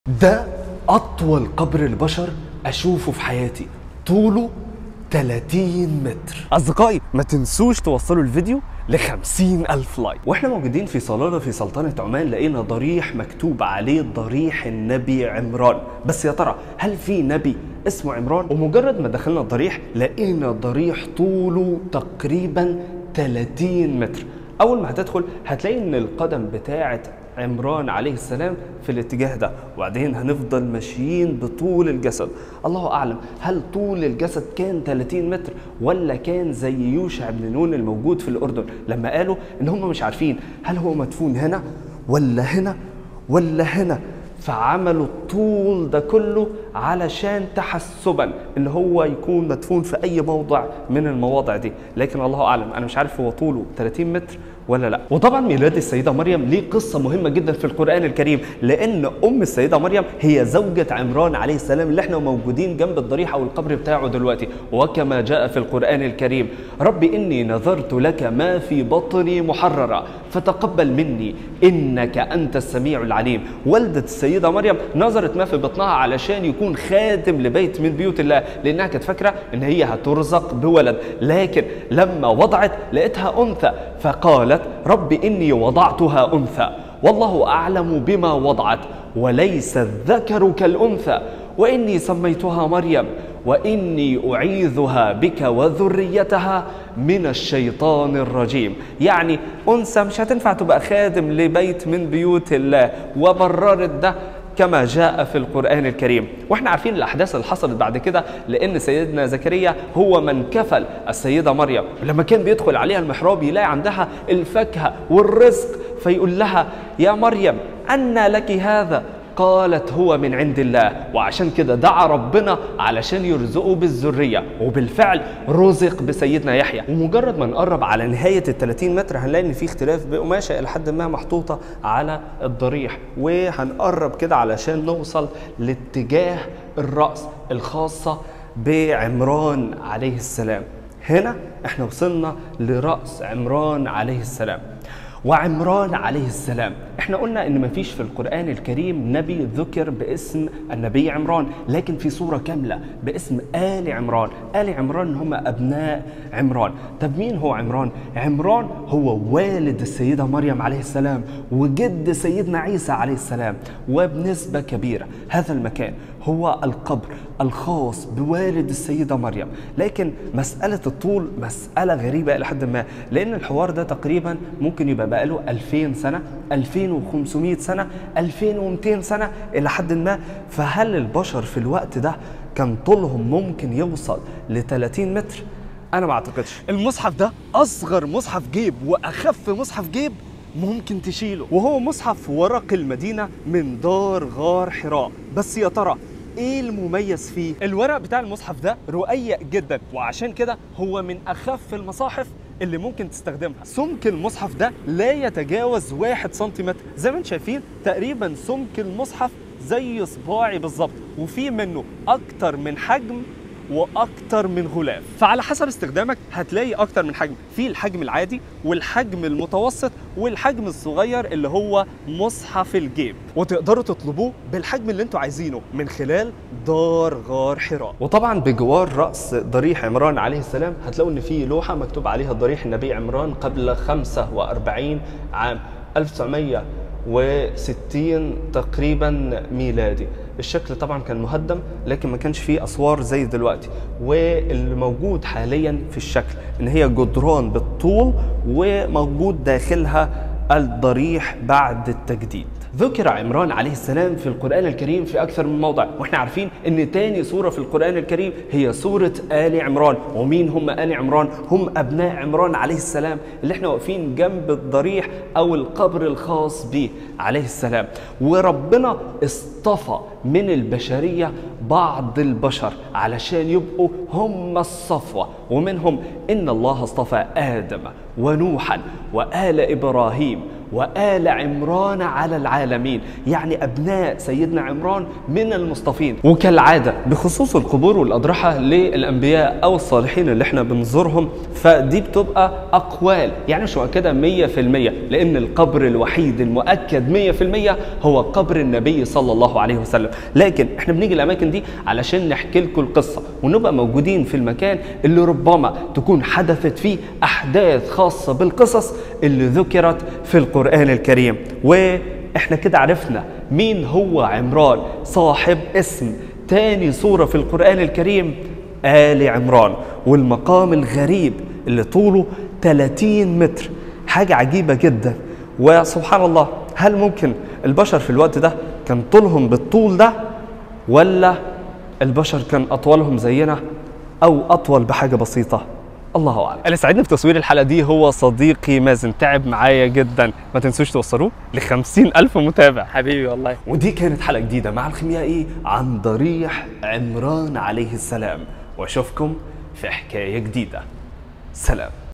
ده أطول قبر البشر أشوفه في حياتي طوله 30 متر أصدقائي ما تنسوش توصلوا الفيديو ل 50 ألف لايك وإحنا موجودين في صلالة في سلطنة عمان لقينا ضريح مكتوب عليه ضريح النبي عمران بس يا ترى هل في نبي اسمه عمران ومجرد ما دخلنا الضريح لقينا ضريح طوله تقريبا 30 متر اول ما هتدخل هتلاقي ان القدم بتاعه عمران عليه السلام في الاتجاه ده وبعدين هنفضل ماشيين بطول الجسد الله اعلم هل طول الجسد كان 30 متر ولا كان زي يوشع بن نون الموجود في الاردن لما قالوا ان هم مش عارفين هل هو مدفون هنا ولا هنا ولا هنا فعملوا الطول ده كله علشان تحسبا ان هو يكون مدفون في اي موضع من المواضع دي لكن الله اعلم انا مش عارف هو طوله 30 متر ولا لا وطبعا ميلاد السيده مريم ليه قصه مهمه جدا في القران الكريم لان ام السيده مريم هي زوجة عمران عليه السلام اللي احنا موجودين جنب الضريح او القبر بتاعه دلوقتي وكما جاء في القران الكريم رب اني نذرت لك ما في بطني محررا فتقبل مني انك انت السميع العليم والده السيده مريم نظرت ما في بطنها علشان يكون خادم لبيت من بيوت الله لانها كانت فاكره ان هي هترزق بولد لكن لما وضعت لقيتها انثى فقالت رب اني وضعتها انثى والله اعلم بما وضعت وليس الذكر كالانثى واني سميتها مريم واني اعيذها بك وذريتها من الشيطان الرجيم يعني انثى مش هتنفع تبقى خادم لبيت من بيوت الله وبررت ده كما جاء في القرآن الكريم واحنا عارفين الأحداث اللي حصلت بعد كده لأن سيدنا زكريا هو من كفل السيدة مريم لما كان بيدخل عليها المحراب يلاقي عندها الفاكهة والرزق فيقول لها يا مريم أنى لك هذا قالت هو من عند الله وعشان كده دعا ربنا علشان يرزقه بالذرية وبالفعل رزق بسيدنا يحيى ومجرد ما نقرب على نهاية ال 30 متر هنلاقي ان في اختلاف بقماشة إلى حد ما محطوطة على الضريح وهنقرب كده علشان نوصل لاتجاه الرأس الخاصة بعمران عليه السلام هنا احنا وصلنا لرأس عمران عليه السلام وعمران عليه السلام احنا قلنا ان مفيش في القرآن الكريم نبي ذكر باسم النبي عمران لكن في سورة كاملة باسم آل عمران آل عمران هم أبناء عمران طب مين هو عمران؟ عمران هو والد السيدة مريم عليه السلام وجد سيدنا عيسى عليه السلام وبنسبة كبيرة هذا المكان هو القبر الخاص بوالد السيدة مريم لكن مسألة الطول مسألة غريبة إلى حد ما لأن الحوار ده تقريبا ممكن يبقى بقاله 2000 سنة 2500 سنة 2200 سنة إلى حد ما فهل البشر في الوقت ده كان طولهم ممكن يوصل ل 30 متر؟ أنا ما أعتقدش المصحف ده أصغر مصحف جيب وأخف مصحف جيب ممكن تشيله وهو مصحف ورق المدينة من دار غار حراء بس يا ترى ايه المميز فيه الورق بتاع المصحف ده رقيق جدا وعشان كده هو من اخف المصاحف اللي ممكن تستخدمها سمك المصحف ده لا يتجاوز واحد سنتيمتر زي ما انتم شايفين تقريبا سمك المصحف زي صباعي بالظبط وفي منه اكتر من حجم واكتر من غلاف فعلى حسب استخدامك هتلاقي اكتر من حجم في الحجم العادي والحجم المتوسط والحجم الصغير اللي هو مصحف الجيب وتقدروا تطلبوه بالحجم اللي انتوا عايزينه من خلال دار غار حراء وطبعا بجوار راس ضريح عمران عليه السلام هتلاقوا ان في لوحه مكتوب عليها ضريح النبي عمران قبل 45 عام 1900 و60 تقريبا ميلادي الشكل طبعا كان مهدم لكن ما كانش فيه اسوار زي دلوقتي واللي موجود حاليا في الشكل ان هي جدران بالطول وموجود داخلها الضريح بعد التجديد ذكر عمران عليه السلام في القرآن الكريم في أكثر من موضع وإحنا عارفين أن تاني سورة في القرآن الكريم هي سورة آل عمران ومين هم آل عمران؟ هم أبناء عمران عليه السلام اللي إحنا واقفين جنب الضريح أو القبر الخاص به عليه السلام وربنا اصطفى من البشرية بعض البشر علشان يبقوا هم الصفوة ومنهم إن الله اصطفى آدم ونوحا وآل إبراهيم وآل عمران على العالمين يعني أبناء سيدنا عمران من المصطفين وكالعادة بخصوص القبور والأضرحة للأنبياء أو الصالحين اللي احنا بنزورهم فدي بتبقى أقوال يعني مش مؤكدة 100% لأن القبر الوحيد المؤكد 100% هو قبر النبي صلى الله عليه وسلم لكن احنا بنيجي الأماكن دي علشان نحكي لكم القصة ونبقى موجودين في المكان اللي ربما تكون حدثت فيه أحداث خاصة بالقصص اللي ذكرت في القرآن الكريم وإحنا كده عرفنا مين هو عمران صاحب اسم تاني سورة في القرآن الكريم آل عمران والمقام الغريب اللي طوله 30 متر حاجة عجيبة جدا وسبحان الله هل ممكن البشر في الوقت ده كان طولهم بالطول ده ولا البشر كان أطولهم زينا أو أطول بحاجة بسيطة الله أعلم اللي ساعدني في تصوير الحلقة دي هو صديقي مازن تعب معايا جدا ما تنسوش توصلوه ل ألف متابع حبيبي والله ودي كانت حلقة جديدة مع الخيميائي عن ضريح عمران عليه السلام واشوفكم في حكاية جديدة سلام